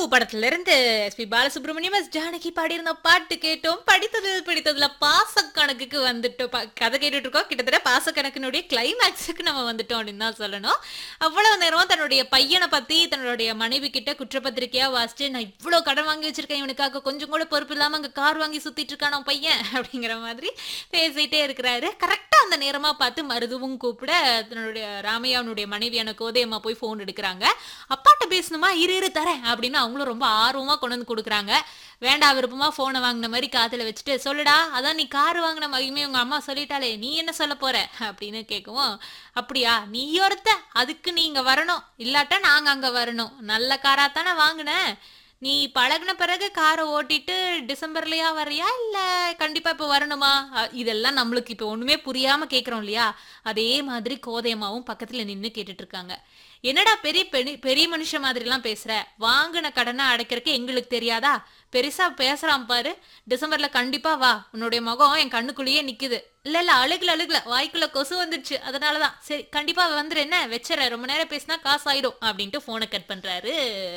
படத்துல இருந்து SP Balasubrahmanyam S Janaki பாடியிருந்த பாட்டு கேட்டோம் படித்தது பிடித்ததுல பாசக்கணக்குக்கு வந்துட்டோம் ப- கதை கேட்டுட்டு இருக்கோம் கிட்டத்தட்ட பாசக்கணக்கினுடைய கிளைமேக்ஸுக்கு நம்ம வந்துட்டோம் அப்படின்னு தான் சொல்லணும் அவ்வளவு நேரம் தன்னுடைய பையனை பத்தி தன்னுடைய மனைவி கிட்ட குற்றப்பத்திரிக்கையா வாசிச்சு நான் இவ்வளவு கடன் வாங்கி வச்சிருக்கேன் இவனுக்காக கொஞ்சம் கூட பொறுப்பு இல்லாம அங்க கார் வாங்கி சுத்திட்டு இருக்கான் அவன் பையன் அப்படிங்கிற மாதிரி பேசிட்டே இருக்கிறாரு கரெக்டா அந்த நேரமா பார்த்து மருதுவும் கூப்பிட தன்னுடைய ராமையாவுடைய மனைவியான கோதையம்மா போய் ஃபோன் எடுக்கிறாங்க அப்பாட்ட பேசணுமா இரு இரு தரேன் அப்படின்னு அவங்களும் ரொம்ப ஆர்வமா கொண்டு வந்து கொடுக்குறாங்க வேண்டாம் விருப்பமா போனை வாங்கின மாதிரி காதுல வச்சுட்டு சொல்லுடா அதான் நீ கார் வாங்கின மகிமே உங்க அம்மா சொல்லிட்டாலே நீ என்ன சொல்ல போற அப்படின்னு கேட்கவும் அப்படியா நீ ஒருத்த அதுக்கு நீங்க வரணும் இல்லாட்டா நாங்க அங்க வரணும் நல்ல காரா தானே வாங்கினேன் நீ பழகுன பிறகு காரை ஓட்டிட்டு டிசம்பர்லயா வர்றியா இல்ல கண்டிப்பா இப்ப வரணுமா அ, இதெல்லாம் நம்மளுக்கு இப்ப ஒண்ணுமே புரியாம கேக்குறோம் இல்லையா அதே மாதிரி கோதையம்மாவும் பக்கத்துல நின்னு கேட்டுட்டு இருக்காங்க என்னடா பெரிய பெரிய பெரிய மனுஷன் மாதிரி எல்லாம் பேசுற வாங்கின கடனை அடைக்கிறதுக்கு எங்களுக்கு தெரியாதா பெருசா பேசுறான் பாரு டிசம்பர்ல கண்டிப்பா வா உன்னுடைய முகம் என் கண்ணுக்குள்ளேயே நிக்குது இல்ல இல்ல அழுகல அழுகல வாய்க்குள்ள கொசு வந்துடுச்சு அதனாலதான் சரி கண்டிப்பா வந்துரு என்ன வச்சுற ரொம்ப நேரம் பேசினா காசு ஆயிடும் அப்படின்ட்டு போனை கட் பண்றாரு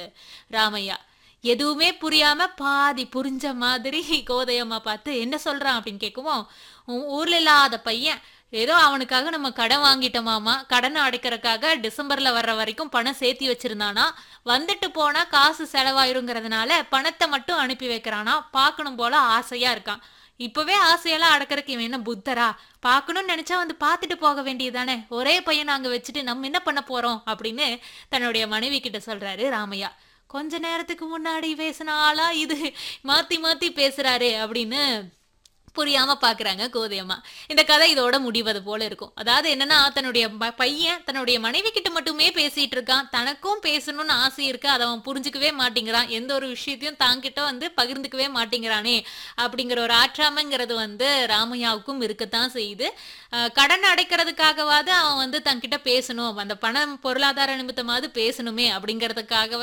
ராமையா எதுவுமே புரியாம பாதி புரிஞ்ச மாதிரி கோதையம்மா பார்த்து என்ன சொல்றான் அப்படின்னு கேட்கவும் உன் ஊர்ல இல்லாத பையன் ஏதோ அவனுக்காக நம்ம கடன் வாங்கிட்டோமாமா கடனை அடைக்கிறதுக்காக டிசம்பர்ல வர்ற வரைக்கும் பணம் சேர்த்தி வச்சிருந்தானா வந்துட்டு போனா காசு செலவாயிருங்கிறதுனால பணத்தை மட்டும் அனுப்பி வைக்கிறானா பார்க்கணும் போல ஆசையா இருக்கான் இப்பவே ஆசையெல்லாம் அடக்கறதுக்கு இவன் என்ன புத்தரா பார்க்கணும்னு நினைச்சா வந்து பார்த்துட்டு போக வேண்டியதுதானே ஒரே பையன் அங்க வச்சுட்டு நம்ம என்ன பண்ண போறோம் அப்படின்னு தன்னுடைய மனைவி கிட்ட சொல்றாரு ராமையா கொஞ்ச நேரத்துக்கு முன்னாடி பேசின ஆளா இது மாத்தி மாத்தி பேசுறாரு அப்படின்னு புரியாம பாக்குறாங்க கோதையம்மா இந்த கதை இதோட முடிவது போல இருக்கும் அதாவது என்னன்னா தன்னுடைய ப- பையன் தன்னுடைய மனைவி கிட்ட மட்டுமே பேசிட்டு இருக்கான் தனக்கும் பேசணும்னு ஆசை இருக்கு அதை அவன் புரிஞ்சுக்கவே மாட்டேங்கிறான் எந்த ஒரு விஷயத்தையும் தாங்கிட்ட வந்து பகிர்ந்துக்கவே மாட்டேங்கிறானே அப்படிங்கிற ஒரு ஆற்றாமைங்கிறது வந்து ராமையாவுக்கும் இருக்கத்தான் செய்யுது அஹ் கடன் அடைக்கிறதுக்காகவாது அவன் வந்து தன்கிட்ட பேசணும் அந்த பணம் பொருளாதார நிமித்தமாவது பேசணுமே அப்படிங்கிறதுக்காகவே